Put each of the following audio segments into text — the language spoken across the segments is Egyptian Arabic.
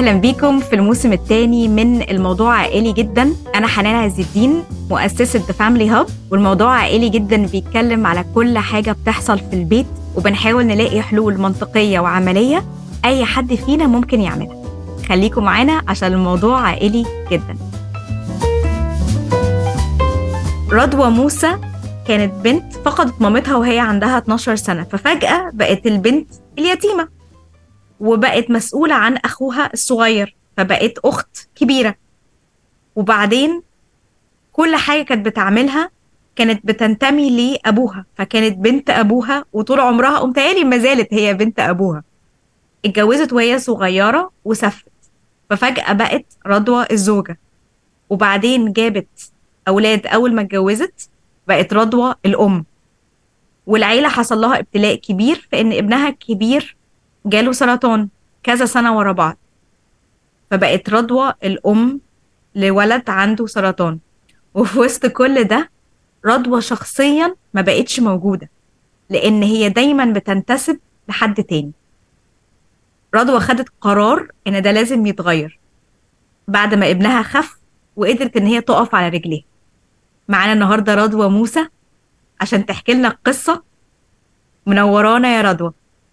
اهلا بيكم في الموسم الثاني من الموضوع عائلي جدا انا حنان عز الدين مؤسسه ذا فاميلي هاب والموضوع عائلي جدا بيتكلم على كل حاجه بتحصل في البيت وبنحاول نلاقي حلول منطقيه وعمليه اي حد فينا ممكن يعملها خليكم معانا عشان الموضوع عائلي جدا رضوى موسى كانت بنت فقدت مامتها وهي عندها 12 سنة ففجأة بقت البنت اليتيمة وبقت مسؤولة عن أخوها الصغير فبقت أخت كبيرة وبعدين كل حاجة كانت بتعملها كانت بتنتمي لأبوها فكانت بنت أبوها وطول عمرها ومتهيألي ما زالت هي بنت أبوها اتجوزت وهي صغيرة وسافرت ففجأة بقت رضوى الزوجة وبعدين جابت أولاد أول ما اتجوزت بقت رضوى الأم والعيلة حصل لها ابتلاء كبير في إن ابنها الكبير جاله سرطان كذا سنة ورا بعض فبقت رضوى الأم لولد عنده سرطان وفي وسط كل ده رضوى شخصيا ما بقتش موجودة لأن هي دايما بتنتسب لحد تاني رضوى خدت قرار إن ده لازم يتغير بعد ما ابنها خف وقدرت إن هي تقف على رجليها معانا النهارده رضوى موسى عشان تحكي لنا القصة منورانا يا رضوى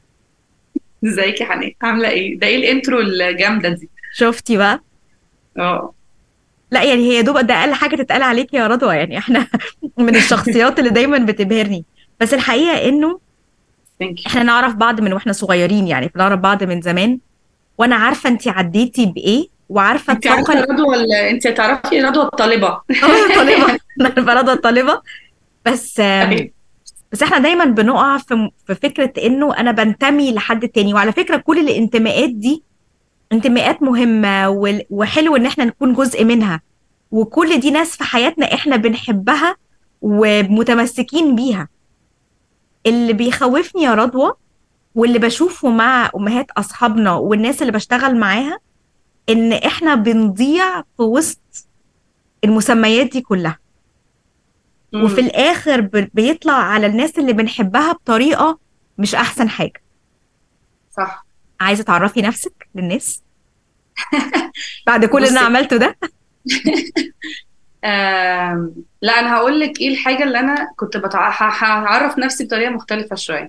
ازيك يا حنان عامله ايه ده ايه الانترو الجامده دي شفتي بقى اه لا يعني هي دوب ده اقل حاجه تتقال عليك يا رضوى يعني احنا من الشخصيات اللي دايما بتبهرني بس الحقيقه انه ثانك يو احنا نعرف بعض من واحنا صغيرين يعني بنعرف بعض من زمان وانا عارفه انت عديتي بايه وعارفه انت عارفه تفكري رضوى ولا انت تعرفي رضوى الطالبه اه طالبه انا رضوى الطالبه بس آم، بس احنا دايما بنقع في في فكره انه انا بنتمي لحد تاني وعلى فكره كل الانتماءات دي انتماءات مهمه وال- وحلو ان احنا نكون جزء منها وكل دي ناس في حياتنا احنا بنحبها ومتمسكين بيها اللي بيخوفني يا رضوى واللي بشوفه مع امهات اصحابنا والناس اللي بشتغل معاها ان احنا بنضيع في وسط المسميات دي كلها مم. وفي الاخر ب- بيطلع على الناس اللي بنحبها بطريقه مش احسن حاجه صح عايزه تعرفي نفسك للناس بعد كل اللي انا بصي عملته ده آم، لا انا هقول لك ايه الحاجه اللي انا كنت بتع... ه- هعرف نفسي بطريقه مختلفه شويه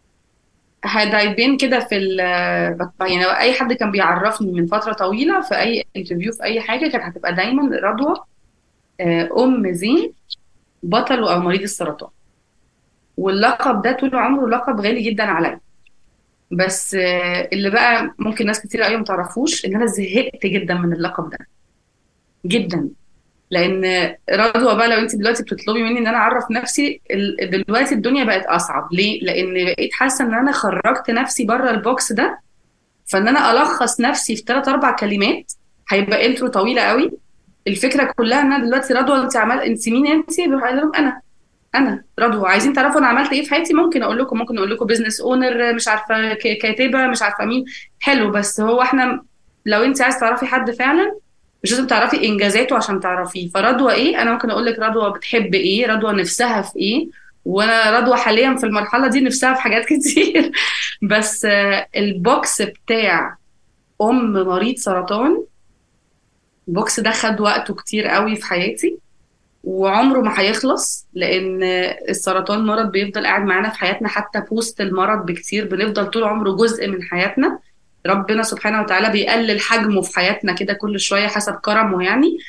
هذا يبين كده في ال بت- يعني لو اي حد كان بيعرفني من فتره طويله في اي انترفيو في اي حاجه كانت هتبقى دايما رضوى آه، ام زين بطل او مريض السرطان واللقب ده طول عمره لقب غالي جدا عليا بس آه، اللي بقى ممكن ناس كتير قوي ما تعرفوش ان انا زهقت جدا من اللقب ده جدا لان رضوى بقى لو انت دلوقتي بتطلبي مني ان انا اعرف نفسي ال- دلوقتي الدنيا بقت اصعب ليه لان بقيت حاسه ان انا خرجت نفسي بره البوكس ده فان انا الخص نفسي في ثلاث اربع كلمات هيبقى انترو طويله قوي الفكره كلها ان انا دلوقتي رضوى انت عمل انت مين انت بروح قايله لهم انا انا رضوى عايزين تعرفوا انا عملت ايه في حياتي ممكن اقول لكم ممكن اقول لكم بزنس اونر مش عارفه ك- كاتبه مش عارفه مين حلو بس هو احنا لو انت عايز تعرفي حد فعلا مش لازم تعرفي انجازاته عشان تعرفيه فرضوى ايه انا ممكن اقول لك رضوى بتحب ايه رضوى نفسها في ايه وانا رضوى حاليا في المرحله دي نفسها في حاجات كتير بس آه، البوكس بتاع ام مريض سرطان البوكس ده خد وقته كتير قوي في حياتي وعمره ما هيخلص لان السرطان مرض بيفضل قاعد معانا في حياتنا حتى بوست المرض بكتير بنفضل طول عمره جزء من حياتنا ربنا سبحانه وتعالى بيقلل حجمه في حياتنا كده كل شوية حسب كرمه يعني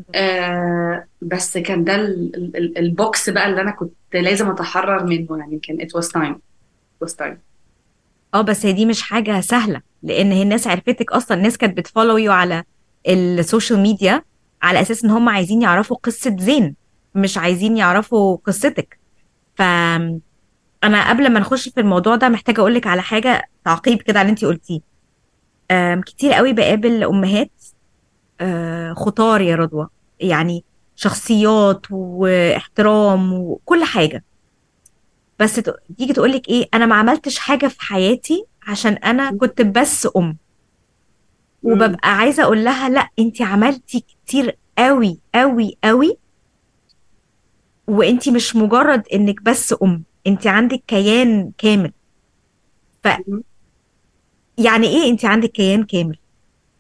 آه بس كان ده ال- ال- ال- البوكس بقى اللي انا كنت لازم اتحرر منه يعني كان it was time it was time اه بس هي دي مش حاجه سهله لان هي الناس عرفتك اصلا الناس كانت بتفولو يو على السوشيال ميديا على اساس ان هم عايزين يعرفوا قصه زين مش عايزين يعرفوا قصتك ف انا قبل ما نخش في الموضوع ده محتاجه اقول لك على حاجه تعقيب كده على اللي انت قلتيه أم، كتير قوي بقابل امهات آه، خطار يا رضوى يعني شخصيات واحترام وكل حاجه بس ت- تيجي تقول لك ايه انا ما عملتش حاجه في حياتي عشان انا كنت بس ام مم. وببقى عايزه اقول لها لا انت عملتي كتير قوي قوي قوي وانت مش مجرد انك بس ام انت عندك كيان كامل ف مم. يعني ايه انت عندك كيان كامل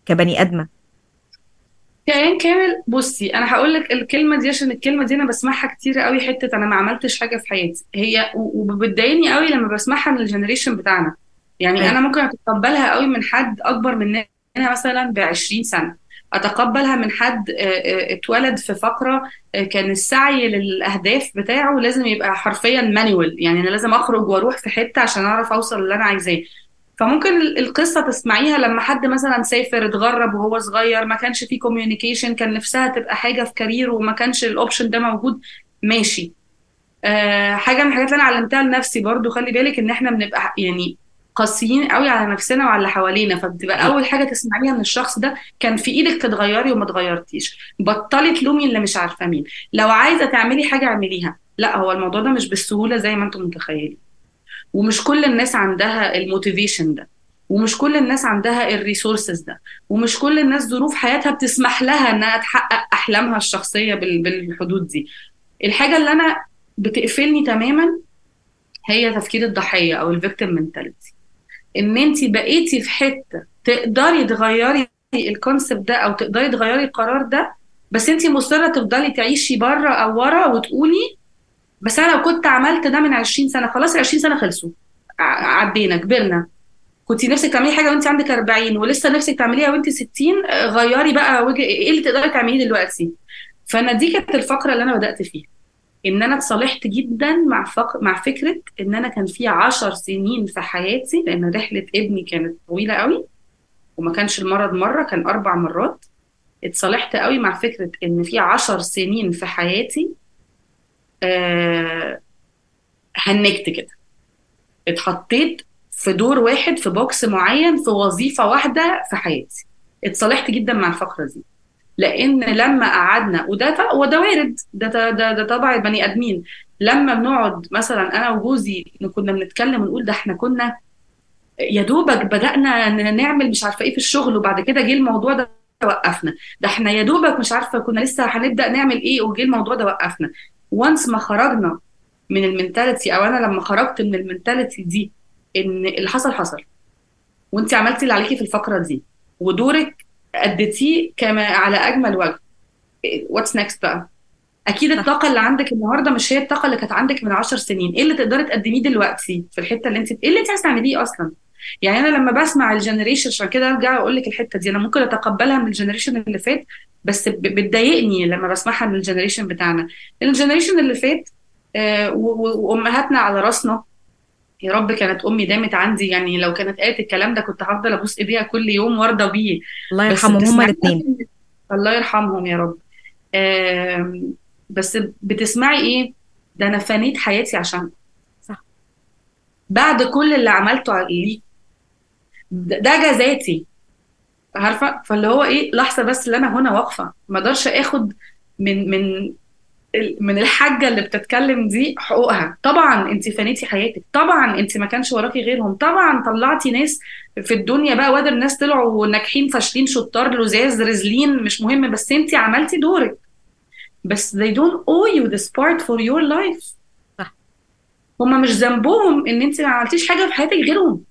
كبني ادمه كيان كامل بصي انا هقول لك الكلمه دي عشان الكلمه دي انا بسمعها كتير قوي حته انا ما عملتش حاجه في حياتي هي و- وبتضايقني قوي لما بسمعها من الجنريشن بتاعنا يعني أيوة. انا ممكن اتقبلها قوي من حد اكبر مننا مثلا ب 20 سنه اتقبلها من حد آه، آه، اتولد في فقره آه، كان السعي للاهداف بتاعه لازم يبقى حرفيا مانيوال يعني انا لازم اخرج واروح في حته عشان اعرف اوصل اللي انا عايزاه فممكن ال- القصة تسمعيها لما حد مثلا سافر اتغرب وهو صغير ما كانش فيه كوميونيكيشن كان نفسها تبقى حاجة في كارير وما كانش الاوبشن ده موجود ماشي آه حاجة من الحاجات اللي انا علمتها لنفسي برضو خلي بالك ان احنا بنبقى يعني قاسيين قوي على نفسنا وعلى اللي حوالينا فبتبقى اول حاجة تسمعيها من الشخص ده كان في ايدك تتغيري وما اتغيرتيش بطلي تلومي اللي مش عارفة مين لو عايزة تعملي حاجة اعمليها لا هو الموضوع ده مش بالسهولة زي ما انتم متخيلين ومش كل الناس عندها الموتيفيشن ده ومش كل الناس عندها الريسورسز ده ومش كل الناس ظروف حياتها بتسمح لها انها تحقق احلامها الشخصيه بال- بالحدود دي الحاجه اللي انا بتقفلني تماما هي تفكير الضحيه او الفيكتيم منتاليتي ان انت بقيتي في حته تقدري تغيري الكونسبت ده او تقدري تغيري القرار ده بس انت مصره تفضلي تعيشي بره او ورا وتقولي بس انا لو كنت عملت ده من 20 سنه خلاص ال 20 سنه خلصوا ع- عدينا كبرنا كنت نفسك تعملي حاجه وانت عندك 40 ولسه نفسك تعمليها وانت 60 آه، غيري بقى وجه ايه اللي تقدري تعمليه دلوقتي فانا دي كانت الفقره اللي انا بدات فيها ان انا اتصالحت جدا مع فق... مع فكره ان انا كان في 10 سنين في حياتي لان رحله ابني كانت طويله قوي وما كانش المرض مره كان اربع مرات اتصالحت قوي مع فكره ان في 10 سنين في حياتي آه هنكت كده اتحطيت في دور واحد في بوكس معين في وظيفة واحدة في حياتي اتصالحت جدا مع الفقرة دي لأن لما قعدنا وده ط- وده وارد ده ده ده, ده طبع البني آدمين لما بنقعد مثلا أنا وجوزي كنا بنتكلم ونقول ده احنا كنا يا دوبك بدأنا ن- نعمل مش عارفة ايه في الشغل وبعد كده جه الموضوع ده وقفنا ده احنا يا دوبك مش عارفة كنا لسه هنبدأ نعمل ايه وجه الموضوع ده وقفنا وانس ما خرجنا من المنتاليتي او انا لما خرجت من المنتاليتي دي ان اللي حصل حصل وانت عملتي اللي عليكي في الفقره دي ودورك اديتيه كما على اجمل وجه واتس نيكست بقى اكيد صح. الطاقه اللي عندك النهارده مش هي الطاقه اللي كانت عندك من 10 سنين ايه اللي تقدري تقدميه دلوقتي في الحته اللي انت ايه اللي انت عايزه تعمليه اصلا يعني انا لما بسمع الجنريشن عشان كده ارجع اقول لك الحته دي انا ممكن اتقبلها من الجنريشن اللي فات بس ب- بتضايقني لما بسمعها من الجنريشن بتاعنا الجنريشن اللي فات آه، و- و- وامهاتنا على راسنا يا رب كانت امي دامت عندي يعني لو كانت قالت الكلام ده كنت هفضل ابوس ايديها كل يوم وارضى بيه الله بس يرحمهم هما بتسمعي الاثنين الله يرحمهم يا رب آم، بس بتسمعي ايه ده انا فنيت حياتي عشان صح. بعد كل اللي عملته ليه ده ده جزاتي عارفه فاللي هو ايه لحظه بس اللي انا هنا واقفه ما اقدرش اخد من من من الحاجه اللي بتتكلم دي حقوقها طبعا انت فنيتي حياتك طبعا انت ما كانش وراكي غيرهم طبعا طلعتي ناس في الدنيا بقى وادر ناس طلعوا ناجحين فاشلين شطار لزاز رزلين مش مهم بس انت عملتي دورك بس they don't owe you this part for your life صح. هما مش ذنبهم ان انت ما عملتيش حاجه في حياتك غيرهم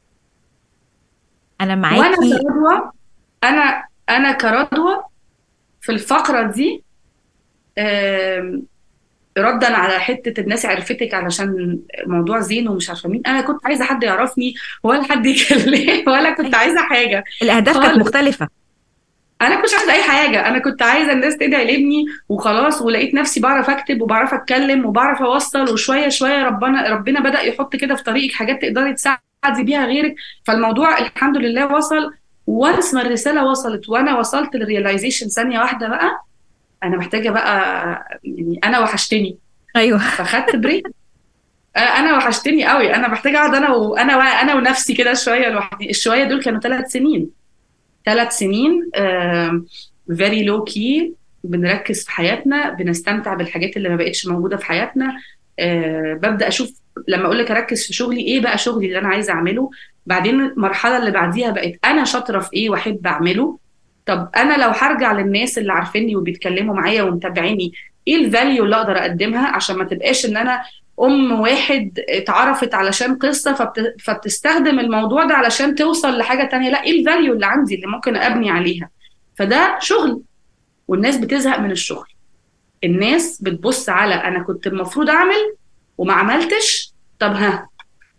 انا وانا معاكي كرضوى انا انا كرضوى في الفقره دي آم، ردا على حته الناس عرفتك علشان موضوع زين ومش عارفه مين انا كنت عايزه حد يعرفني ولا حد يكلمني ولا كنت أيوة. عايزه حاجه الاهداف كانت خالص. مختلفه انا كنتش عايزه اي حاجه انا كنت عايزه الناس تدعي لابني وخلاص ولقيت نفسي بعرف اكتب وبعرف اتكلم وبعرف اوصل وشويه شويه ربنا ربنا بدا يحط كده في طريقك حاجات تقدري تساعدي بيها غيرك فالموضوع الحمد لله وصل وانس ما الرساله وصلت وانا وصلت للريلايزيشن ثانيه واحده بقى انا محتاجه بقى يعني انا وحشتني ايوه فخدت بريك آه، انا وحشتني قوي انا محتاجه اقعد انا وانا انا ونفسي كده شويه لوحدي الشويه دول كانوا ثلاث سنين ثلاث سنين فيري لو كي بنركز في حياتنا بنستمتع بالحاجات اللي ما بقتش موجوده في حياتنا آه، ببدا اشوف لما اقول لك اركز في شغلي ايه بقى شغلي اللي انا عايزه اعمله بعدين المرحله اللي بعديها بقت انا شاطره في ايه واحب اعمله طب انا لو هرجع للناس اللي عارفيني وبيتكلموا معايا ومتابعيني ايه الفاليو اللي اقدر اقدمها عشان ما تبقاش ان انا ام واحد اتعرفت علشان قصه فبت... فبتستخدم الموضوع ده علشان توصل لحاجه تانية لا ايه الفاليو اللي عندي اللي ممكن ابني عليها فده شغل والناس بتزهق من الشغل الناس بتبص على انا كنت المفروض اعمل وما عملتش طب ها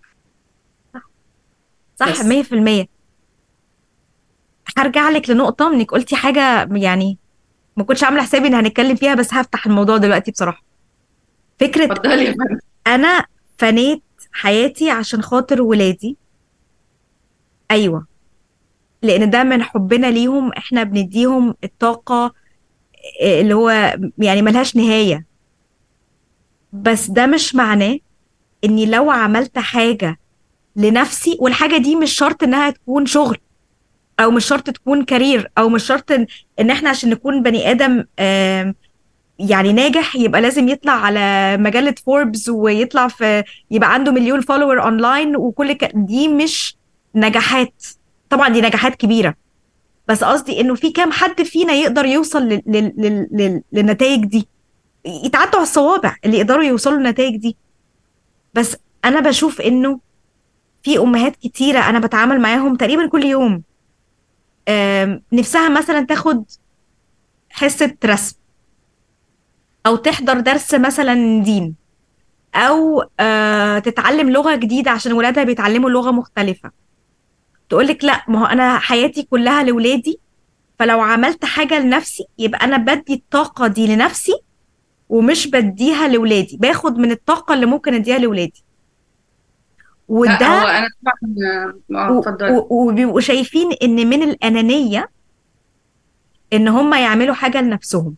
صح بس. 100% هرجع لك لنقطة انك قلتي حاجة يعني ما كنتش عاملة حسابي ان هنتكلم فيها بس هفتح الموضوع دلوقتي بصراحة فكرة اتفضلي يا فندم انا فنيت حياتي عشان خاطر ولادي ايوه لان ده من حبنا ليهم احنا بنديهم الطاقة اللي هو يعني ملهاش نهاية بس ده مش معناه اني لو عملت حاجة لنفسي والحاجة دي مش شرط انها تكون شغل او مش شرط تكون كارير او مش شرط ان, إن احنا عشان نكون بني ادم آم، يعني ناجح يبقى لازم يطلع على مجلة فوربس ويطلع في يبقى عنده مليون فولور اونلاين وكل ك... دي مش نجاحات طبعا دي نجاحات كبيرة بس قصدي انه في كام حد فينا يقدر يوصل لل... لل... لل... لل... للنتائج دي يتعدوا على الصوابع اللي يقدروا يوصلوا للنتائج دي بس انا بشوف انه في امهات كتيره انا بتعامل معاهم تقريبا كل يوم آم، نفسها مثلا تاخد حصه رسم او تحضر درس مثلا دين او آه، تتعلم لغه جديده عشان ولادها بيتعلموا لغه مختلفه تقولك لا ما هو انا حياتي كلها لولادي فلو عملت حاجه لنفسي يبقى انا بدي الطاقه دي لنفسي ومش بديها لولادي باخد من الطاقه اللي ممكن اديها لولادي لا وده هو انا طبعا اه و- اتفضلي و- وبيبقوا شايفين ان من الانانيه ان هم يعملوا حاجه لنفسهم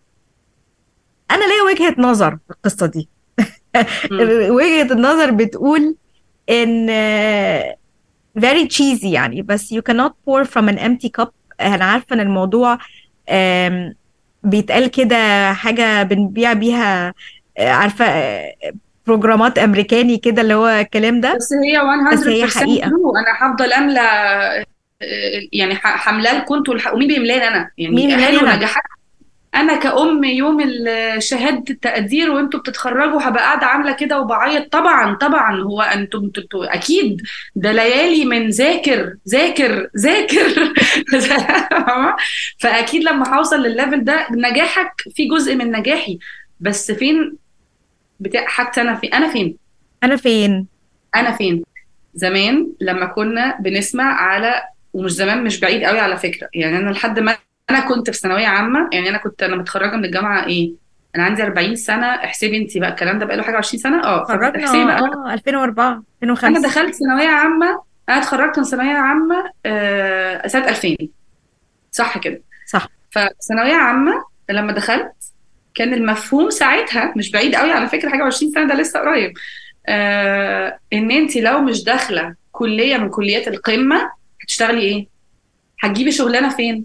انا ليا وجهه نظر في القصه دي مم. وجهه النظر بتقول ان آه، very cheesy يعني بس you cannot pour from an empty cup انا عارفه ان الموضوع آم، بيتقال كده حاجه بنبيع بيها آه، عارفه آه، بروجرامات امريكاني كده اللي هو الكلام ده بس هي بس هي 100% حقيقه true انا هفضل املى آه، يعني ح- حملاه لكم انتوا الح- ومين بيملاني انا مين يعني ملاني حلو انا نجاحات انا كأم يوم ال- شهادة التقدير وانتوا بتتخرجوا هبقى قاعدة عاملة كده وبعيط طبعا طبعا هو انتوا انتوا انتوا اكيد ده ليالي من ذاكر ذاكر ذاكر فاهمة؟ فاكيد لما هوصل للليفل ده نجاحك في جزء من نجاحي بس فين بتاع حاجتي انا فين انا فين انا فين انا فين زمان لما كنا بنسمع على ومش زمان مش بعيد قوي على فكرة يعني انا لحد ما انا كنت في ثانوية عامة يعني انا كنت انا متخرجة من الجامعة ايه انا عندي 40 سنة احسبي انت بقى الكلام ده بقى له حاجة 20 سنة اه اتخرجنا فاحسبي بقى اه 2004 انا 2005 دخلت ثانوية عامة انا اتخرجت من ثانوية عامة آه سنة 2000 صح كده صح فثانوية عامة لما دخلت كان المفهوم ساعتها مش بعيد قوي على فكرة حاجة 20 سنة ده لسه قريب آه ان انت لو مش داخلة كلية من كليات القمة هتشتغلي ايه؟ هتجيبي شغلانة فين؟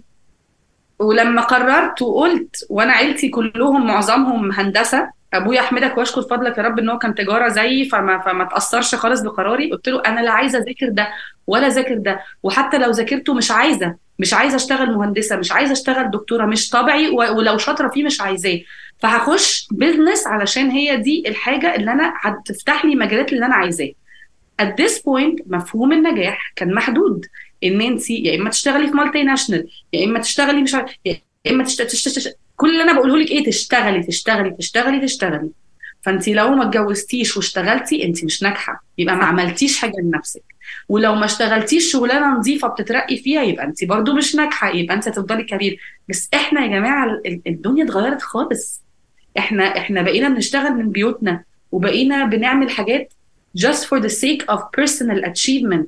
ولما قررت وقلت وانا عيلتي كلهم معظمهم هندسة ابويا احمدك واشكر فضلك يا رب ان هو كان تجارة زيي فما فما تأثرش خالص بقراري قلت له انا لا عايزة اذاكر ده ولا ذاكر ده وحتى لو ذاكرته مش عايزة مش عايزة اشتغل مهندسة مش عايزة اشتغل دكتورة مش طبعي و- ولو شاطرة فيه مش عايزاه فهخش بيزنس علشان هي دي الحاجة اللي انا هتفتح لي مجالات اللي انا عايزاه at this point مفهوم النجاح كان محدود ان انت يا اما تشتغلي في مالتي ناشونال يا اما تشتغلي مش عارف يا اما تشت... تشت... تشت... كل اللي انا بقوله لك ايه تشتغلي تشتغلي تشتغلي تشتغلي فانت لو ما اتجوزتيش واشتغلتي انت مش ناجحه يبقى ما عملتيش حاجه لنفسك ولو ما اشتغلتيش شغلانه نظيفه بتترقي فيها يبقى انت برضو مش ناجحه يبقى انت هتفضلي كارير بس احنا يا جماعه ال- الدنيا اتغيرت خالص احنا احنا بقينا بنشتغل من بيوتنا وبقينا بنعمل حاجات just for the sake of personal achievement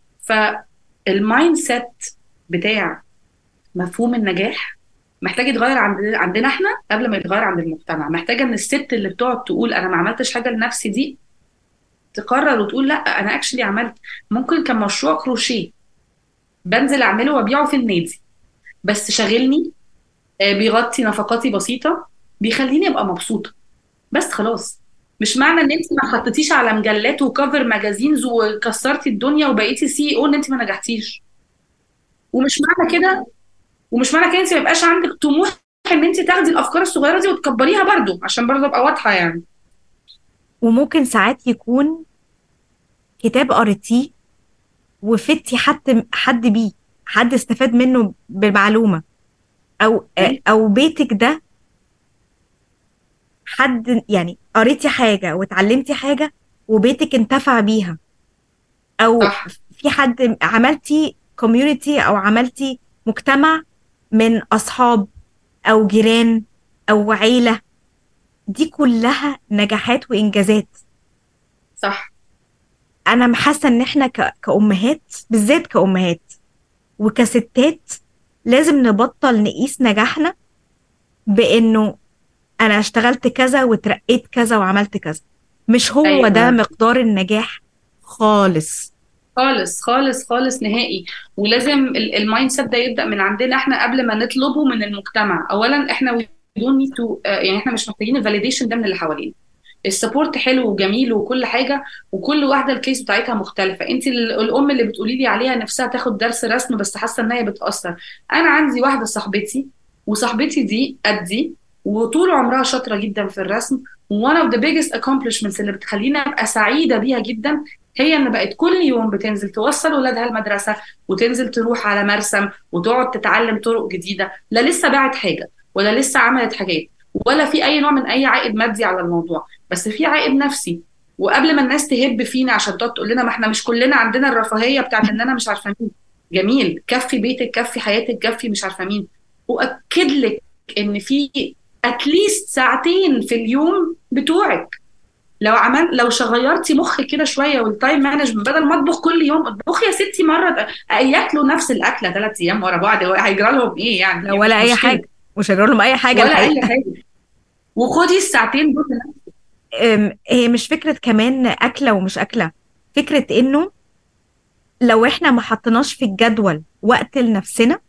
فالمايند سيت بتاع مفهوم النجاح محتاج يتغير عند عندنا احنا قبل ما يتغير عند المجتمع محتاجه ان الست اللي بتقعد تقول انا ما عملتش حاجه لنفسي دي تقرر وتقول لا انا اكشلي عملت ممكن كان مشروع كروشيه بنزل اعمله وابيعه في النادي بس شاغلني آه، بيغطي نفقاتي بسيطه بيخليني ابقى مبسوطه بس خلاص مش معنى ان انت ما حطيتيش على مجلات وكفر ماجازينز وكسرتي الدنيا وبقيتي سي او ان انت ما نجحتيش ومش معنى كده ومش معنى كده انت ما يبقاش عندك طموح ان انت تاخدي الافكار الصغيره دي وتكبريها برضو عشان برضو ابقى واضحه يعني وممكن ساعات يكون كتاب قريتيه وفدتي حد حد بيه حد استفاد منه بمعلومة او أيوة. او بيتك ده حد يعني قريتي حاجة واتعلمتي حاجة وبيتك انتفع بيها او صح في حد عملتي كوميونتي او عملتي مجتمع من اصحاب او جيران او عيلة دي كلها نجاحات وانجازات صح انا حاسه ان احنا ك... كامهات بالذات كامهات وكستات لازم نبطل نقيس نجاحنا بانه انا اشتغلت كذا وترقيت كذا وعملت كذا مش هو أيوة. ده مقدار النجاح خالص خالص خالص خالص نهائي ولازم ال- المايند سيت ده يبدأ من عندنا احنا قبل ما نطلبه من المجتمع اولا احنا we don't need to آه، يعني احنا مش محتاجين الفاليديشن ده من اللي حوالينا السبورت حلو وجميل وكل حاجه وكل واحده الكيس بتاعتها مختلفه انت ال- الام اللي بتقولي لي عليها نفسها تاخد درس رسم بس حاسه ان هي بتاثر انا عندي واحده صاحبتي وصاحبتي دي قدي وطول عمرها شاطره جدا في الرسم one of the biggest accomplishments اللي بتخليني ابقى سعيده بيها جدا هي ان بقت كل يوم بتنزل توصل ولادها المدرسه وتنزل تروح على مرسم وتقعد تتعلم طرق جديده لا لسه باعت حاجه ولا لسه عملت حاجات ولا في اي نوع من اي عائد مادي على الموضوع بس في عائد نفسي وقبل ما الناس تهب فينا عشان تقعد تقول لنا ما احنا مش كلنا عندنا الرفاهيه بتاعت ان انا مش عارفه مين جميل كفي بيتك كفي حياتك كفي مش عارفه مين واكد لك ان في اتليست ساعتين في اليوم بتوعك لو عمل لو شغيرتي مخك كده شويه والتايم مانجمنت بدل ما اطبخ كل يوم اطبخي يا ستي مره ياكلوا نفس الاكله ثلاث ايام ورا بعض هو هيجرى لهم ايه يعني لا ولا مش اي مشكلة. حاجه مش هجرى لهم اي حاجه ولا الحقيقة. اي حاجه وخدي الساعتين دول لنفسك. أم، هي مش فكرة كمان أكلة ومش أكلة فكرة إنه لو إحنا ما حطيناش في الجدول وقت لنفسنا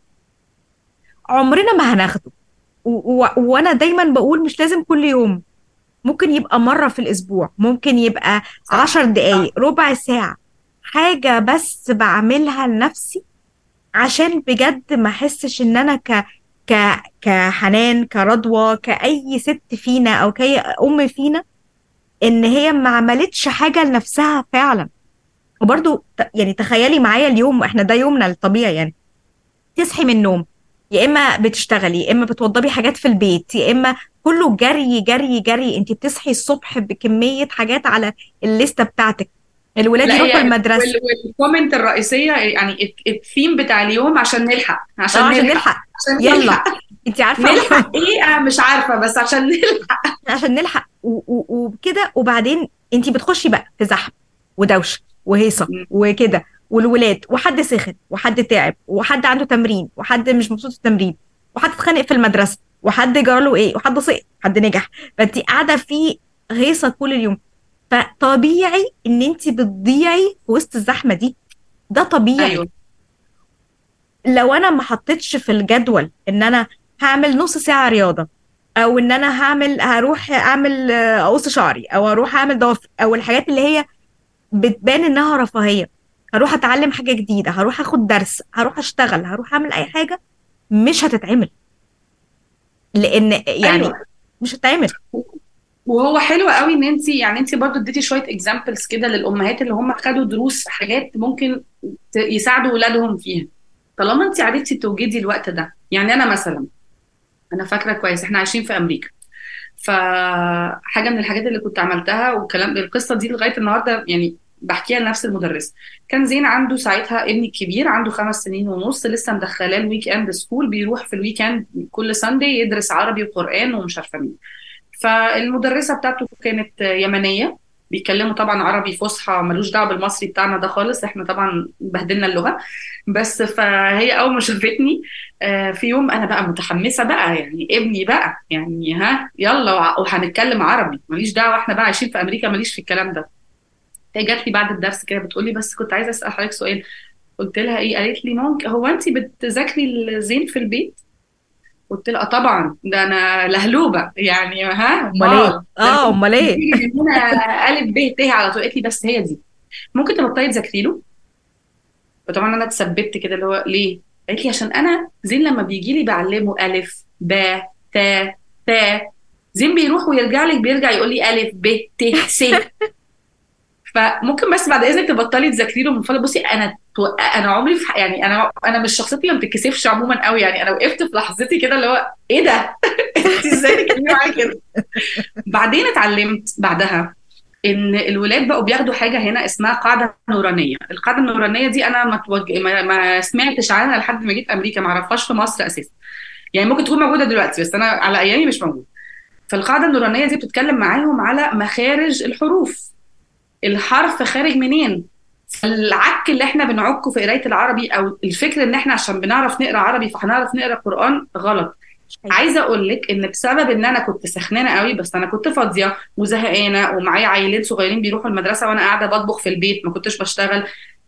عمرنا ما هناخده و- و- وأنا دايما بقول مش لازم كل يوم ممكن يبقى مرة في الأسبوع ممكن يبقى صح. عشر دقايق ربع ساعة حاجة بس بعملها لنفسي عشان بجد ما أحسش إن أنا ك ك كحنان كرضوى كأي ست فينا أو كأي أم فينا ان هي ما عملتش حاجه لنفسها فعلا وبرضو ت- يعني تخيلي معايا اليوم احنا ده يومنا الطبيعي يعني تصحي من النوم يا اما بتشتغلي يا اما بتوضبي حاجات في البيت يا اما كله جري جري جري انت بتصحي الصبح بكميه حاجات على الليسته بتاعتك الولاد لا يروحوا هي المدرسه وال- والكومنت الرئيسيه يعني الت- الثيم بتاع اليوم عشان نلحق عشان آه، عشان نلحق نلحق عشان يلا نلحق انت عارفه نلحق ايه انا مش عارفه بس عشان نلحق عشان نلحق و- و- وكده وبعدين انت بتخشي بقى في زحمه ودوشه وهيصه مم. وكده والولاد وحد سخن وحد تعب وحد عنده تمرين وحد مش مبسوط في التمرين وحد اتخانق في المدرسه وحد جراله ايه وحد سقط حد نجح فانت قاعده في هيصه طول اليوم فطبيعي ان انت بتضيعي في وسط الزحمه دي ده طبيعي ايوه لو انا ما حطيتش في الجدول ان انا هعمل نص ساعة رياضة او ان انا هعمل هروح اعمل آه، اقص شعري او اروح اعمل ضوافر او الحاجات اللي هي بتبان انها رفاهية هروح اتعلم حاجة جديدة هروح اخد درس هروح اشتغل هروح اعمل اي حاجة مش هتتعمل لان يعني أيوة. مش هتتعمل وهو حلو قوي ان انت يعني انت برضو اديتي شويه اكزامبلز كده للامهات اللي هم خدوا دروس حاجات ممكن ت- يساعدوا اولادهم فيها طالما انت عرفتي توجدي الوقت ده يعني انا مثلا انا فاكره كويس احنا عايشين في امريكا فحاجه من الحاجات اللي كنت عملتها والكلام القصه دي لغايه النهارده يعني بحكيها لنفس المدرسه كان زين عنده ساعتها ابني الكبير عنده خمس سنين ونص لسه مدخلاه الويك اند سكول بيروح في الويك اند كل ساندي يدرس عربي وقران ومش عارفه مين فالمدرسه بتاعته كانت يمنيه بيتكلموا طبعا عربي فصحى ملوش دعوه بالمصري بتاعنا ده خالص احنا طبعا بهدلنا اللغه بس فهي اول ما شافتني آه، في يوم انا بقى متحمسه بقى يعني ابني بقى يعني ها يلا وع- وهنتكلم عربي ماليش دعوه احنا بقى عايشين في امريكا ماليش في الكلام ده هي جات لي بعد الدرس كده بتقول لي بس كنت عايزه اسال حضرتك سؤال قلت لها ايه قالت لي ممكن هو انت بتذاكري الزين في البيت قلت لها آه طبعا ده انا لهلوبه يعني ها امال ايه اه امال ايه بتيجي من هنا الف ب ت على طول قالت لي بس هي دي ممكن تبطلي تذاكري له فطبعا انا اتثبت كده اللي هو ليه قالت لي عشان انا زين لما بيجي لي بعلمه الف ب ت ت زين بيروح ويرجع لك بيرجع يقول لي الف ب ت س فممكن بس بعد اذنك تبطلي تذاكري له من فضلك بصي انا انا عمري في يعني انا انا مش شخصيتي اللي ما بتتكسفش عموما قوي يعني انا وقفت في لحظتي كده اللي هو ايه ده؟ انت ازاي تتكلمي معايا كده؟ بعدين اتعلمت بعدها ان الولاد بقوا بياخدوا حاجه هنا اسمها قاعده نورانيه القاعده النورانيه دي انا ما, توج... ما... ما سمعتش عنها لحد ما جيت امريكا ما اعرفهاش في مصر اساسا يعني ممكن تكون موجوده دلوقتي بس انا على ايامي مش موجوده فالقاعده النورانيه دي بتتكلم معاهم على مخارج الحروف الحرف خارج منين العك اللي احنا بنعكه في قرايه العربي او الفكر ان احنا عشان بنعرف نقرا عربي فهنعرف نقرا قران غلط عايزه اقول لك ان بسبب ان انا كنت سخنانه قوي بس انا كنت فاضيه وزهقانه ومعايا عيلين صغيرين بيروحوا المدرسه وانا قاعده بطبخ في البيت ما كنتش بشتغل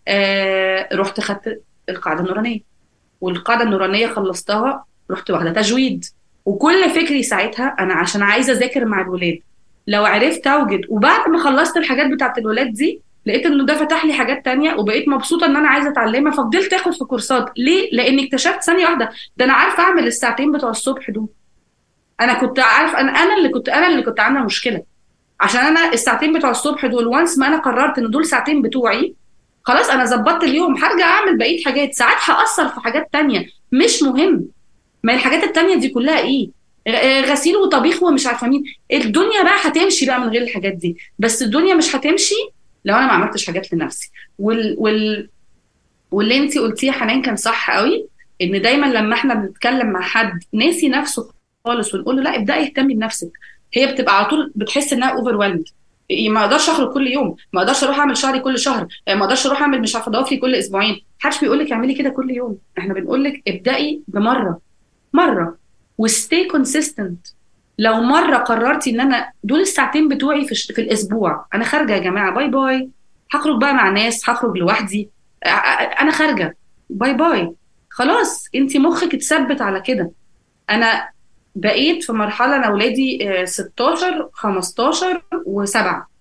آه رحت خدت القاعده النورانيه والقاعده النورانيه خلصتها رحت واخده تجويد وكل فكري ساعتها انا عشان عايزه اذاكر مع الولاد لو عرفت اوجد وبعد ما خلصت الحاجات بتاعت الولاد دي لقيت انه ده فتح لي حاجات تانية وبقيت مبسوطه ان انا عايزه اتعلمها ففضلت اخد في كورسات ليه لاني اكتشفت ثانيه واحده ده انا عارفه اعمل الساعتين بتوع الصبح دول انا كنت عارف انا انا اللي كنت انا اللي كنت عامله مشكله عشان انا الساعتين بتوع الصبح دول وانس ما انا قررت ان دول ساعتين بتوعي خلاص انا ظبطت اليوم هرجع اعمل بقيه حاجات ساعات هاثر في حاجات تانية مش مهم ما الحاجات التانية دي كلها ايه غسيل وطبيخ ومش عارفه مين الدنيا بقى هتمشي بقى من غير الحاجات دي بس الدنيا مش هتمشي لو انا ما عملتش حاجات لنفسي وال وال واللي انت قلتيه حنان كان صح قوي ان دايما لما احنا بنتكلم مع حد ناسي نفسه خالص ونقول له لا ابداي اهتمي بنفسك هي بتبقى على طول بتحس انها اوفر ويلد ما اقدرش اخرج كل يوم ما اقدرش اروح اعمل شعري كل شهر ما اقدرش اروح اعمل مش عارفه ضوافري كل اسبوعين محدش بيقول لك اعملي كده كل يوم احنا بنقول لك ابداي بمره مره وستي كونسيستنت لو مره قررتي ان انا دول الساعتين بتوعي في, في الاسبوع انا خارجه يا جماعه باي باي هخرج بقى مع ناس هخرج لوحدي انا خارجه باي باي خلاص انت مخك اتثبت على كده انا بقيت في مرحله انا اولادي 16 15 و7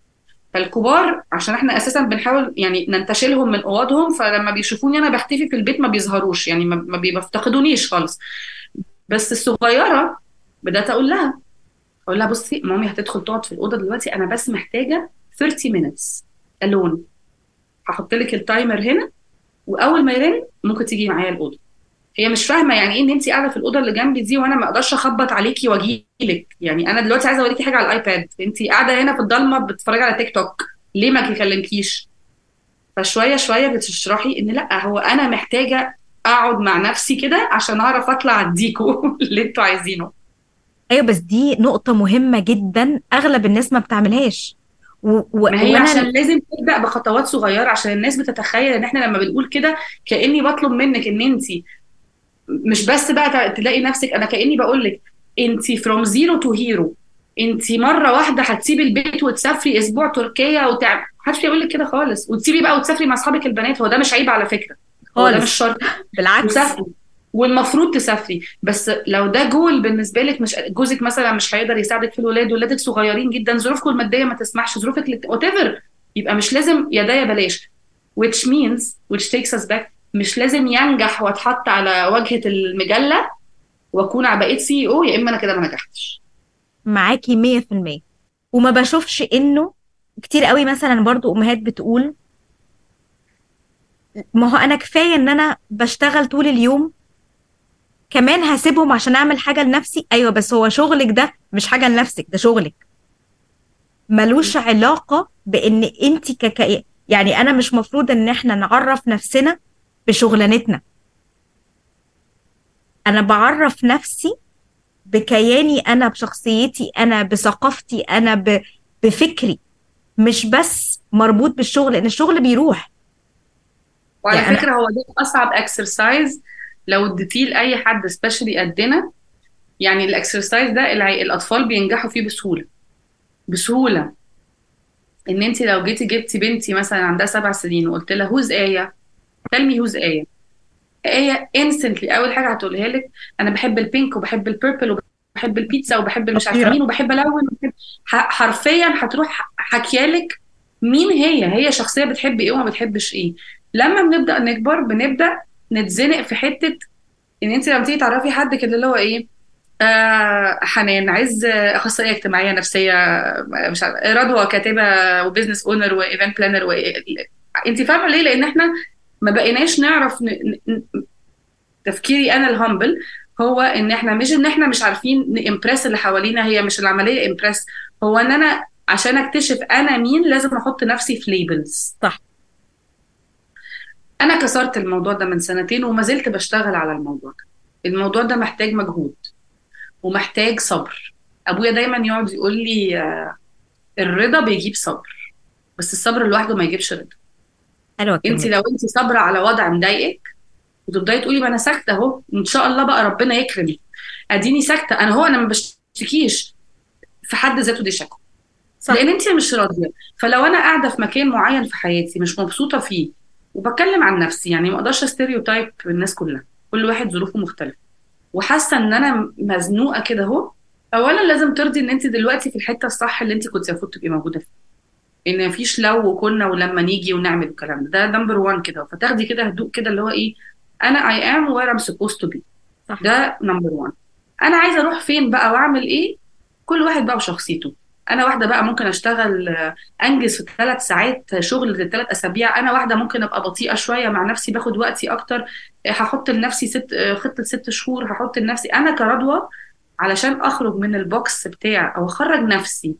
فالكبار عشان احنا اساسا بنحاول يعني ننتشلهم من اوضهم فلما بيشوفوني انا بختفي في البيت ما بيظهروش يعني ما بيفتقدونيش خالص بس الصغيره بدات اقول لها اقول لها بصي مامي هتدخل تقعد في الاوضه دلوقتي انا بس محتاجه 30 minutes الون هحط لك التايمر هنا واول ما يرن ممكن تيجي معايا الاوضه هي مش فاهمه يعني ايه ان انت قاعده في الاوضه اللي جنبي دي وانا ما اقدرش اخبط عليكي واجي لك يعني انا دلوقتي عايزه اوريكي حاجه على الايباد انت قاعده هنا في الضلمه بتتفرجي على تيك توك ليه ما تكلمكيش فشويه شويه بتشرحي ان لا هو انا محتاجه اقعد مع نفسي كده عشان اعرف اطلع اديكوا اللي انتوا عايزينه ايوه بس دي نقطه مهمه جدا اغلب الناس ما بتعملهاش و... و... ما هي عشان لازم تبدا بخطوات صغيره عشان الناس بتتخيل ان احنا لما بنقول كده كاني بطلب منك ان انت مش بس بقى تلاقي نفسك انا كاني بقول لك انت فروم زيرو تو هيرو انت مره واحده هتسيبي البيت وتسافري اسبوع تركيا وتع... محدش بيقول لك كده خالص وتسيبي بقى وتسافري مع اصحابك البنات هو ده مش عيب على فكره هو ده مش شرط بالعكس وسافري والمفروض تسافري بس لو ده جول بالنسبه لك مش جوزك مثلا مش هيقدر يساعدك في الولاد ولادك صغيرين جدا ظروفكم الماديه ما تسمحش ظروفك وات ايفر يبقى مش لازم يدايا بلاش which means which takes us back مش لازم ينجح واتحط على واجهه المجله واكون بقيت سي او يا اما انا كده ما نجحتش معاكي 100% وما بشوفش انه كتير قوي مثلا برضو امهات بتقول ما هو انا كفايه ان انا بشتغل طول اليوم كمان هسيبهم عشان اعمل حاجه لنفسي ايوه بس هو شغلك ده مش حاجه لنفسك ده شغلك ملوش علاقه بان انت كك يعني انا مش مفروض ان احنا نعرف نفسنا بشغلانتنا انا بعرف نفسي بكياني انا بشخصيتي انا بثقافتي انا ب... بفكري مش بس مربوط بالشغل لان الشغل بيروح وعلى يعني فكره هو ده اصعب اكسرسايز لو اديتيه لاي حد سبيشالي قدنا يعني الاكسرسايز ده الع... الاطفال بينجحوا فيه بسهوله بسهوله ان انت لو جيتي جبتي بنتي مثلا عندها سبع سنين وقلت لها هوز ايه تل مي هوز ايه ايه انستنتلي اول حاجه هتقولها لك انا بحب البينك وبحب البيربل وبحب البيتزا وبحب مش عارفه مين وبحب الون حرفيا هتروح حكيالك مين هي هي شخصيه بتحب ايه وما بتحبش ايه لما بنبدا نكبر بنبدا نتزنق في حته ان انت لما تيجي تعرفي حد كده اللي هو ايه آه حنان عز آه، اخصائيه اجتماعيه نفسيه آه، مش عارفه رضوى كاتبه وبزنس اونر وايفنت بلانر و... انت فاهمه ليه لان احنا ما بقيناش نعرف ن... ن... تفكيري انا الهامبل هو ان احنا مش ان احنا مش عارفين نامبرس اللي حوالينا هي مش العمليه امبرس هو ان انا عشان اكتشف انا مين لازم احط نفسي في ليبلز صح انا كسرت الموضوع ده من سنتين وما زلت بشتغل على الموضوع ده الموضوع ده محتاج مجهود ومحتاج صبر ابويا دايما يقعد يقول لي آه، الرضا بيجيب صبر بس الصبر لوحده ما يجيبش رضا حلوه انت الكلمة لو انت صابره على وضع مضايقك وتبداي تقولي ما انا ساكته اهو ان شاء الله بقى ربنا يكرم اديني ساكته انا هو انا ما بشتكيش في حد ذاته دي شكوى صح لان انت مش راضيه فلو انا قاعده في مكان معين في حياتي مش مبسوطه فيه وبتكلم عن نفسي يعني ما اقدرش استيريوتايب الناس كلها كل واحد ظروفه مختلفه وحاسه ان انا مزنوقه كده اهو اولا لازم ترضي ان انت دلوقتي في الحته الصح اللي انت كنت المفروض تبقي موجوده فيها ان مفيش لو وكنا ولما نيجي ونعمل الكلام ده ده نمبر 1 كده فتاخدي كده هدوء كده اللي هو ايه انا I am where I'm supposed to be صح ده نمبر 1 انا عايزه اروح فين بقى واعمل ايه كل واحد بقى وشخصيته انا واحده بقى ممكن اشتغل آه، انجز في ثلاث ساعات شغل في ثلاث اسابيع انا واحده ممكن ابقى بطيئه شويه مع نفسي باخد وقتي اكتر آه، هحط لنفسي ست آه، خطه ست شهور هحط لنفسي انا كرضوى علشان اخرج من البوكس بتاع او اخرج نفسي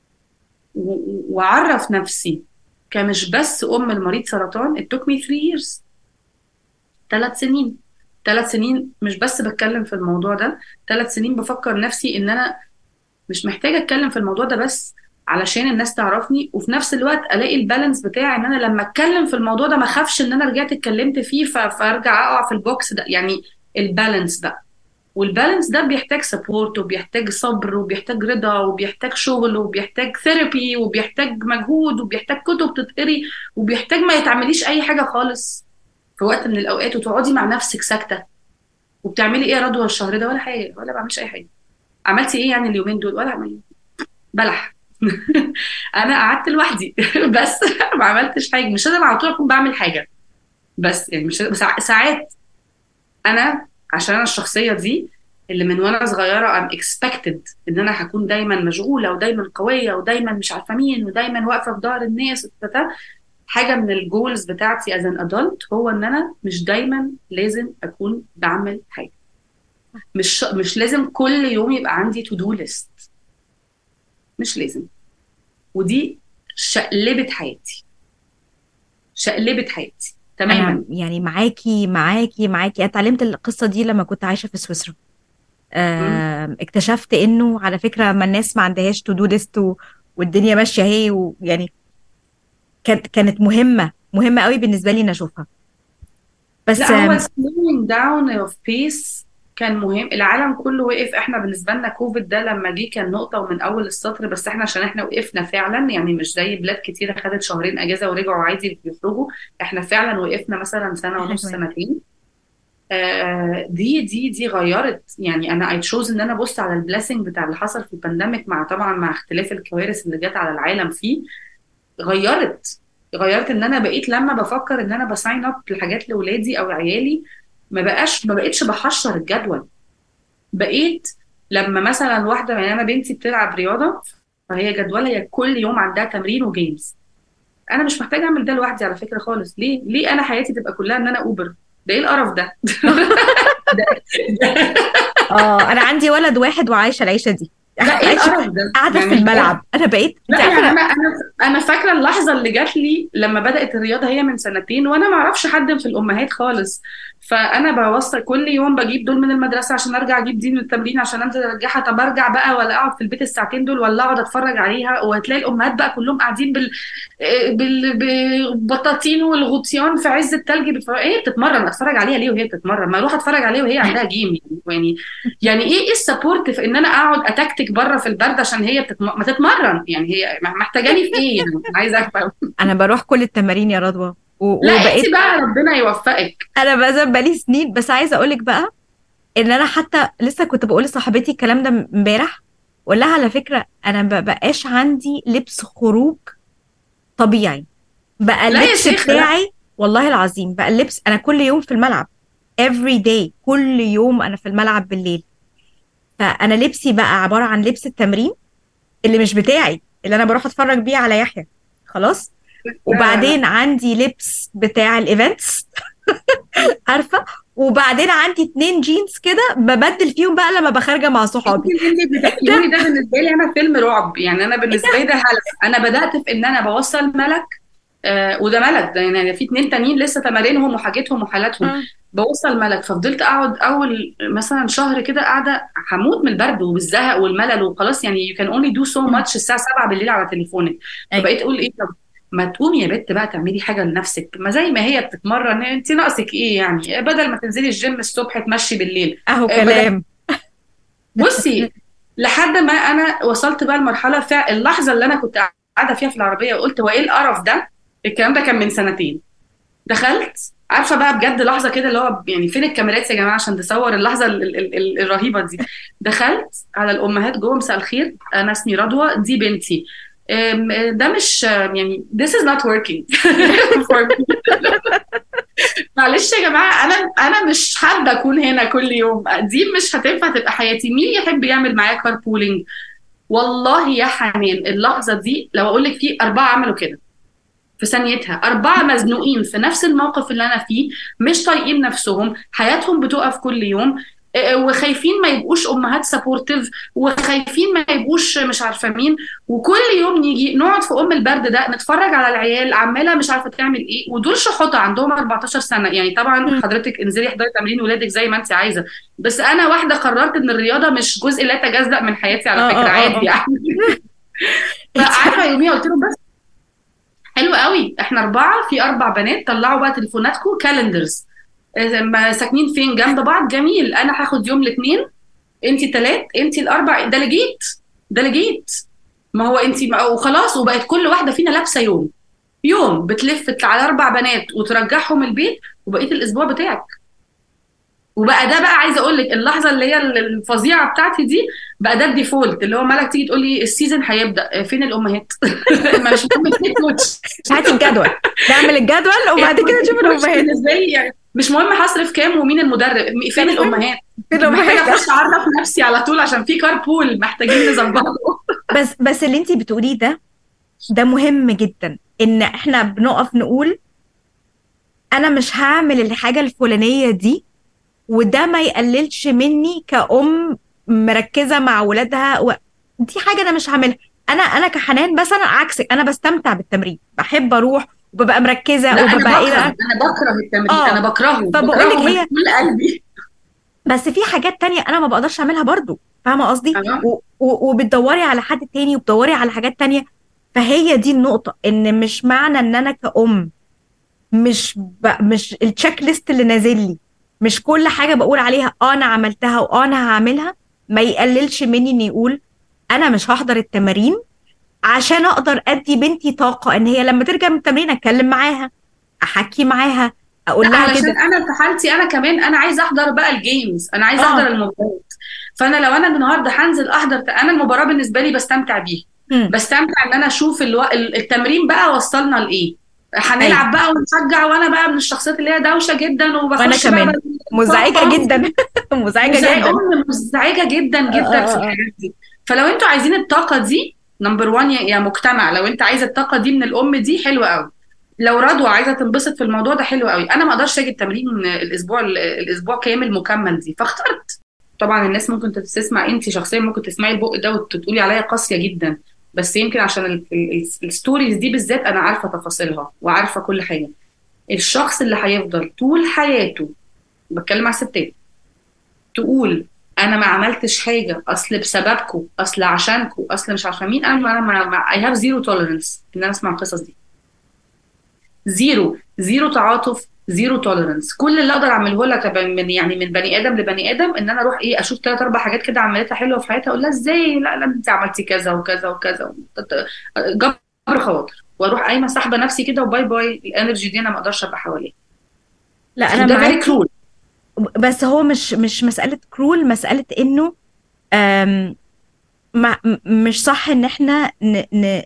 و- واعرف نفسي كمش بس ام المريض سرطان it took me three years ثلاث سنين ثلاث سنين مش بس بتكلم في الموضوع ده ثلاث سنين بفكر نفسي ان انا مش محتاجه اتكلم في الموضوع ده بس علشان الناس تعرفني وفي نفس الوقت الاقي البالانس بتاعي ان انا لما اتكلم في الموضوع ده ما اخافش ان انا رجعت اتكلمت فيه ف- فارجع اقع في البوكس ده يعني البالانس بقى والبالانس ده بيحتاج سبورت وبيحتاج صبر وبيحتاج رضا وبيحتاج شغل وبيحتاج ثيرابي وبيحتاج مجهود وبيحتاج كتب تتقري وبيحتاج ما يتعمليش اي حاجه خالص في وقت من الاوقات وتقعدي مع نفسك ساكته وبتعملي ايه يا رضوى الشهر ده ولا حاجه ولا بعملش اي حاجه عملتي ايه يعني اليومين دول ولا عمل بلح انا قعدت لوحدي بس ما عملتش حاجه مش لازم على طول اكون بعمل حاجه بس يعني مش بس ساعات انا عشان انا الشخصيه دي اللي من وانا صغيره ام اكسبكتد ان انا هكون دايما مشغوله ودايما قويه ودايما مش عارفه مين ودايما واقفه في ظهر الناس وبتاع. حاجه من الجولز بتاعتي از ان ادلت هو ان انا مش دايما لازم اكون بعمل حاجه مش مش لازم كل يوم يبقى عندي تو دو ليست مش لازم ودي شقلبت حياتي شقلبت حياتي تماما انا يعني معاكي معاكي معاكي أنا اتعلمت القصه دي لما كنت عايشه في سويسرا آم، اكتشفت انه على فكره ما الناس ما عندهاش تو دو ليست والدنيا ماشيه اهي ويعني كانت كانت مهمه مهمه قوي بالنسبه لي اني اشوفها بس لا هو آم، slowing down of pace كان مهم العالم كله وقف احنا بالنسبه لنا كوفيد ده لما جه كان نقطه ومن اول السطر بس احنا عشان احنا وقفنا فعلا يعني مش زي بلاد كتيره خدت شهرين اجازه ورجعوا عادي بيخرجوا احنا فعلا وقفنا مثلا سنه احنا ونص كمان سنتين آه، دي دي دي غيرت يعني انا اي تشوز ان انا ابص على البلاسنج بتاع اللي حصل في البانديميك مع طبعا مع اختلاف الكوارث اللي جت على العالم فيه غيرت غيرت ان انا بقيت لما بفكر ان انا بساين اب لحاجات لاولادي او عيالي ما بقاش ما بقتش بحشر الجدول بقيت لما مثلا واحده يعني انا بنتي بتلعب رياضه فهي جدولها هي كل يوم عندها تمرين وجيمز انا مش محتاجه اعمل ده لوحدي على فكره خالص ليه ليه انا حياتي تبقى كلها ان انا اوبر ده ايه القرف ده ده, ده اه انا عندي ولد واحد وعايشه العيشه دي لا ايه عايشه القرف ده قاعده في يعني الملعب انا بقيت لا انت يعني عارفه انا انا انا فاكره اللحظه اللي جات لي لما بدات الرياضه هي من سنتين وانا ما اعرفش حد في الامهات خالص فانا بوصل كل يوم بجيب دول من المدرسه عشان ارجع اجيب دي من التمرين عشان انزل ارجعها طب ارجع بقى ولا اقعد في البيت الساعتين دول ولا اقعد اتفرج عليها وهتلاقي الامهات بقى كلهم قاعدين بال بال بالبطاطين والغطيان في عز التلج بتفرج ايه بتتمرن اتفرج عليها ليه وهي بتتمرن ما اروح اتفرج عليها وهي عندها جيم يعني يعني ايه ايه السبورت في ان انا اقعد اتكتك بره في البرد عشان هي بتتم... ما تتمرن يعني هي محتاجاني في ايه يعني عايزه افهم انا بروح كل التمارين يا رضوى و- لا وبقيت انت بقى ربنا يوفقك انا بقى بقالي سنين بس عايزه اقول لك بقى ان انا حتى لسه كنت بقول لصاحبتي الكلام ده امبارح اقول لها على فكره انا ما بقاش عندي لبس خروج طبيعي بقى لا يا اللبس شيخ لا بتاعي والله العظيم بقى اللبس انا كل يوم في الملعب every day كل يوم انا في الملعب بالليل فانا لبسي بقى عباره عن لبس التمرين اللي مش بتاعي اللي انا بروح اتفرج بيه على يحيى خلاص وبعدين عندي لبس بتاع الايفنتس عارفه وبعدين عندي اتنين جينز كده ببدل فيهم بقى لما بخارجه مع صحابي انت بتحكيوني ده بالنسبه لي انا فيلم رعب يعني انا بالنسبه لي ده هلس انا بدات في ان انا بوصل ملك آه وده ملك ده يعني في اتنين تانيين لسه تمارينهم وحاجتهم وحالاتهم آه. بوصل ملك ففضلت اقعد اول مثلا شهر كده قاعده هموت من البرد وبالزهق والملل وخلاص يعني يو كان اونلي دو سو ماتش الساعه 7 بالليل على تليفونك أيوة. فبقيت اقول ايه طب ما تقومي يا بت بقى تعملي حاجه لنفسك ما زي ما هي بتتمرن انت ناقصك ايه يعني بدل ما تنزلي الجيم الصبح تمشي بالليل اهو آه، كلام بصي لحد ما انا وصلت بقى لمرحله فع اللحظه اللي انا كنت قاعده فيها في العربيه وقلت هو ايه القرف ده الكلام ده كان من سنتين دخلت عارفه بقى بجد لحظه كده اللي هو يعني فين الكاميرات يا جماعه عشان تصور اللحظه ال ال ال الرهيبه دي دخلت على الامهات جوه مساء الخير انا اسمي رضوى دي بنتي أم، ده مش يعني this is not working for me. معلش يا جماعه انا انا مش حابه اكون هنا كل يوم دي مش هتنفع تبقى حياتي مين يحب يعمل معايا كاربولينج والله يا حنان اللحظه دي لو اقول لك في اربعه عملوا كده في ثانيتها أربعة مزنوقين في نفس الموقف اللي أنا فيه مش طايقين نفسهم حياتهم بتقف كل يوم آه، وخايفين ما يبقوش أمهات سبورتيف وخايفين ما يبقوش مش عارفة مين وكل يوم نيجي نقعد في أم البرد ده نتفرج على العيال عمالة مش عارفة تعمل إيه ودول شحوطة عندهم 14 سنة يعني طبعا مم. حضرتك انزلي احضري تمرين ولادك زي ما أنت عايزة بس أنا واحدة قررت إن الرياضة مش جزء لا يتجزأ من حياتي على آه، فكرة آه، آه، عادي آه. يعني فعارفة يوميها قلت لهم بس حلو قوي احنا اربعه في اربع بنات طلعوا بقى تليفوناتكم كالندرز ساكنين فين جنب بعض جميل انا هاخد يوم الاثنين انت ثلاث انت الاربع دلجيت دلجيت ما هو انت وخلاص وبقت كل واحده فينا لابسه يوم يوم بتلف على اربع بنات وترجعهم البيت وبقيه الاسبوع بتاعك وبقى ده بقى عايزه اقول لك اللحظه اللي هي الفظيعه بتاعتي دي بقى ده الديفولت اللي هو مالك تيجي تقول لي السيزون هيبدا فين الامهات ما مش مهم الهيد كوتش هاتي الجدول نعمل الجدول وبعد كده نشوف الامهات بالنسبه لي يعني مش مهم هصرف كام ومين المدرب فين الامهات فين محتاجه الامهات اخش اعرف نفسي على طول عشان في كاربول محتاجين نظبطه بس بس اللي انت بتقوليه ده ده مهم جدا ان احنا بنقف نقول انا مش هعمل الحاجه الفلانيه دي وده ما يقللش مني كأم مركزه مع ولادها و... دي حاجه انا مش هعملها انا انا كحنان مثلا عكسك انا بستمتع بالتمرين بحب اروح وببقى مركزه لا انا وببقى ايه بكره بقى انا بكره التمرين آه. انا بكرهه فبقول لك بكرهه من هي- كل قلبي بس في حاجات تانية انا ما بقدرش اعملها برضو فاهمه قصدي أها. و- و- وبتدوري على حد تاني وبتدوري على حاجات تانية فهي دي النقطة ان مش معنى ان انا كأم مش ب... مش التشيك ليست اللي نازل لي مش كل حاجة بقول عليها اه انا عملتها واه انا هعملها ما يقللش مني ان يقول انا مش هحضر التمارين عشان اقدر ادي بنتي طاقة ان هي لما ترجع من التمرين اتكلم معاها احكي معاها اقول لا لها علشان كده انا في حالتي انا كمان انا عايزه احضر بقى الجيمز انا عايزه آه. احضر المباريات فانا لو انا النهارده هنزل احضر انا المباراه بالنسبه لي بستمتع بيها مم. بستمتع ان انا اشوف الو... التمرين بقى وصلنا لايه هنلعب بقى ونشجع وانا بقى من الشخصيات اللي هي دوشه جدا وبخش وأنا كمان. بقى مزعجة جدا مزعجة مزعجة جدا أم مزعجة جدا آه، جدا آه، في آه. الحاجات دي فلو انتوا عايزين الطاقة دي نمبر 1 يا يا مجتمع لو انت عايزة الطاقة دي من الأم دي حلوة قوي لو رضوى عايزة تنبسط في الموضوع ده حلو قوي أنا ما أقدرش أجي التمرين الأسبوع الأسبوع كامل مكمل دي فاخترت طبعا الناس ممكن تسمع انت شخصيا ممكن تسمعي البق ده وتقولي عليا قاسية جدا بس يمكن عشان ال- ال- الستوريز دي بالذات أنا عارفة تفاصيلها وعارفة كل حاجة الشخص اللي هيفضل طول حياته بتكلم على الستات تقول انا ما عملتش حاجه اصل بسببكم اصل عشانكم اصل مش عارفه مين انا انا ما اي هاف زيرو توليرنس ان انا اسمع القصص دي زيرو زيرو تعاطف زيرو توليرنس كل اللي اقدر اعمله لك أبقى من يعني من بني ادم لبني ادم ان انا اروح ايه اشوف ثلاث اربع حاجات كده عملتها حلوه في حياتها اقول لها ازاي لا لا انت عملتي كذا وكذا وكذا جبر خواطر واروح قايمه ساحبه نفسي كده وباي باي الانرجي دي انا ما اقدرش ابقى حواليها لا انا ده فيري معاكي كرول بس هو مش مش مسألة كرول مسألة انه أم ما م- مش صح ان احنا ن ن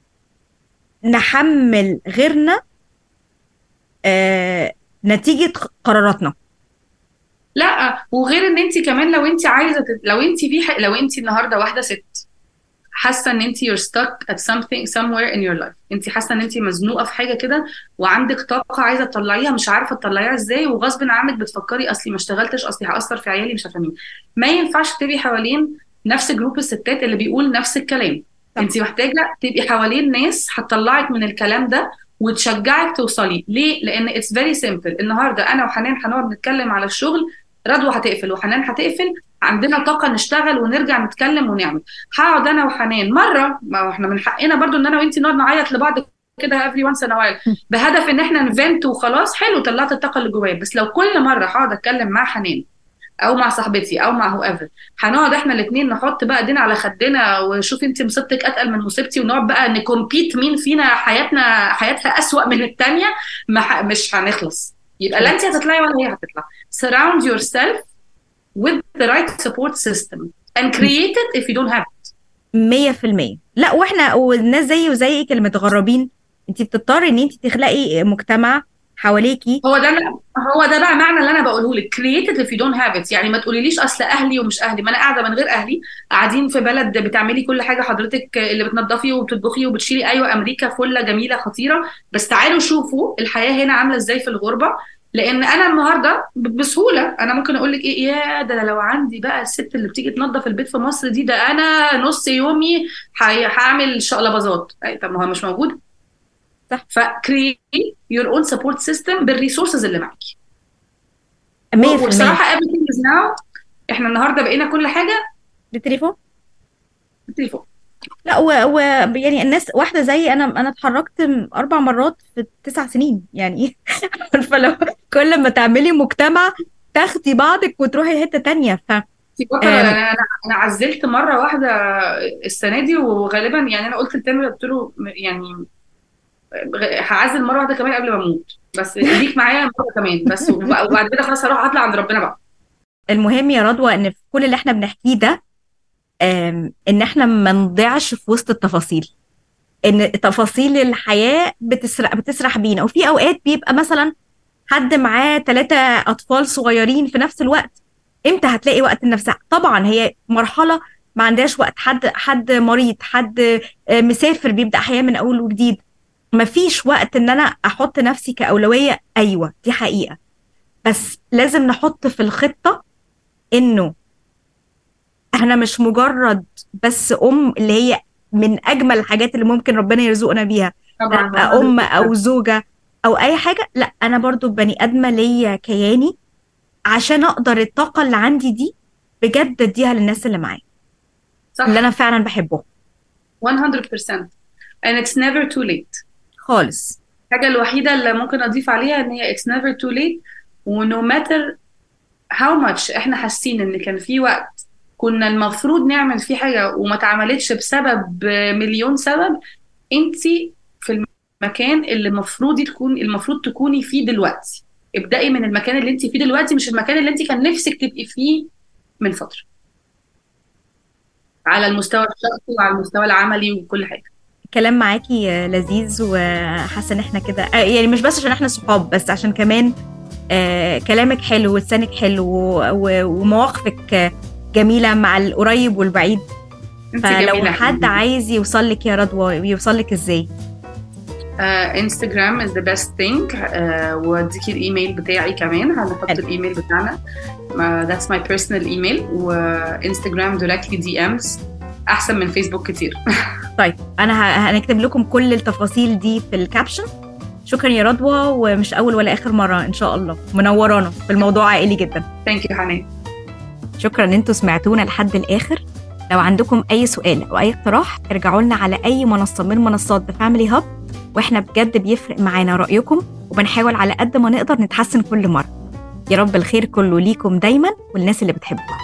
نحمل غيرنا آه نتيجة قراراتنا لا وغير ان انت كمان لو انت عايزه تت... لو انت في ح... لو انت النهارده واحده ست حاسه ان انت you're stuck at something somewhere in your life انت حاسه ان انت مزنوقه في حاجه كده وعندك طاقه عايزه تطلعيها مش عارفه تطلعيها ازاي وغصب عنك بتفكري اصلي ما اشتغلتش اصلي هاثر في عيالي مش عارفه مين ما ينفعش تبقي حوالين نفس جروب الستات اللي بيقول نفس الكلام صح. انت محتاجه تبقي حوالين ناس هتطلعك من الكلام ده وتشجعك توصلي ليه لان اتس فيري سيمبل النهارده انا وحنان هنقعد نتكلم على الشغل رضوى هتقفل وحنان هتقفل عندنا طاقه نشتغل ونرجع نتكلم ونعمل هقعد انا وحنان مره ما هو احنا من حقنا برضو ان انا وانتي نقعد نعيط لبعض كده افري وانس ان وايل بهدف ان احنا نفنت وخلاص حلو طلعت الطاقه اللي جوايا بس لو كل مره هقعد اتكلم مع حنان او مع صاحبتي او مع هو ايفر هنقعد احنا الاثنين نحط بقى ايدينا على خدنا وشوف انت مصيبتك اتقل من مصيبتي ونقعد بقى نكومبيت مين فينا حياتنا حياتها اسوأ من الثانيه مش هنخلص يبقى لا انت هتطلعي ولا هي هتطلع surround yourself with the right support system and create it if you don't have it مية في المية لا واحنا والناس زي وزيك اللي متغربين انت بتضطري ان انت تخلقي مجتمع حواليكي هو ده هو ده بقى معنى اللي انا بقوله لك create it if you don't have it يعني ما تقوليليش اصل اهلي ومش اهلي ما انا قاعده من غير اهلي قاعدين في بلد بتعملي كل حاجه حضرتك اللي بتنظفي وبتطبخي وبتشيلي ايوه امريكا فله جميله خطيره بس تعالوا شوفوا الحياه هنا عامله ازاي في الغربه لان انا النهارده بسهوله انا ممكن اقول لك ايه يا ده لو عندي بقى الست اللي بتيجي تنظف البيت في مصر دي ده انا نص يومي هعمل شقلباظات طب ما هو مش موجود صح فكريت يور اون سبورت سيستم بالريسورسز اللي معاكي 100% وبصراحه everything is now احنا النهارده بقينا كل حاجه بالتليفون بالتليفون لا و... و... يعني الناس واحده زي انا انا اتحركت اربع مرات في تسع سنين يعني فلو كل ما تعملي مجتمع تاخدي بعضك وتروحي حته تانية ف انا انا انا عزلت مره واحده السنه دي وغالبا يعني انا قلت لتامر قلت له يعني هعزل مره واحده كمان قبل ما اموت بس ليك معايا مره كمان بس وبعد كده خلاص هروح اطلع عند ربنا بقى المهم يا رضوى ان في كل اللي احنا بنحكيه ده ان احنا ما نضيعش في وسط التفاصيل ان تفاصيل الحياه بتسرح بتسرح بينا وفي اوقات بيبقى مثلا حد معاه ثلاثة اطفال صغيرين في نفس الوقت امتى هتلاقي وقت لنفسها طبعا هي مرحله ما عندهاش وقت حد حد مريض حد مسافر بيبدا حياه من اول وجديد ما فيش وقت ان انا احط نفسي كاولويه ايوه دي حقيقه بس لازم نحط في الخطه انه احنا مش مجرد بس ام اللي هي من اجمل الحاجات اللي ممكن ربنا يرزقنا بيها طبعا ام او زوجه او اي حاجه لا انا برضو بني ادمه ليا كياني عشان اقدر الطاقه اللي عندي دي بجد اديها للناس اللي معايا صح اللي انا فعلا بحبهم 100% and it's never too late خالص الحاجه الوحيده اللي ممكن اضيف عليها ان هي it's never too late ونو ماتر how much احنا حاسين ان كان في وقت كنا المفروض نعمل فيه حاجه وما اتعملتش بسبب مليون سبب انت في المكان اللي المفروض تكون المفروض تكوني فيه دلوقتي ابدأي من المكان اللي انت فيه دلوقتي مش المكان اللي انت كان نفسك تبقي فيه من فتره على المستوى الشخصي وعلى المستوى العملي وكل حاجه الكلام معاكي لذيذ وحاسه ان احنا كده يعني مش بس عشان احنا صحاب بس عشان كمان آه كلامك حلو ولسانك حلو ومواقفك جميله مع القريب والبعيد فلو حد عايز يوصل لك يا رضوى يوصل لك ازاي؟ انستغرام از ذا بيست ثينج واديكي الايميل بتاعي كمان هنحط حلو. الايميل بتاعنا ذاتس ماي بيرسونال ايميل وانستغرام دايركتلي دي امز احسن من فيسبوك كتير طيب انا ه- هنكتب لكم كل التفاصيل دي في الكابشن شكرا يا رضوى ومش اول ولا اخر مره ان شاء الله منورانا في الموضوع عائلي جدا ثانك يو حنان شكرا ان انتوا سمعتونا لحد الاخر لو عندكم اي سؤال او اي اقتراح ارجعوا لنا على اي منصه من منصات ذا فاميلي هاب واحنا بجد بيفرق معانا رايكم وبنحاول على قد ما نقدر نتحسن كل مره يا رب الخير كله ليكم دايما والناس اللي بتحبوها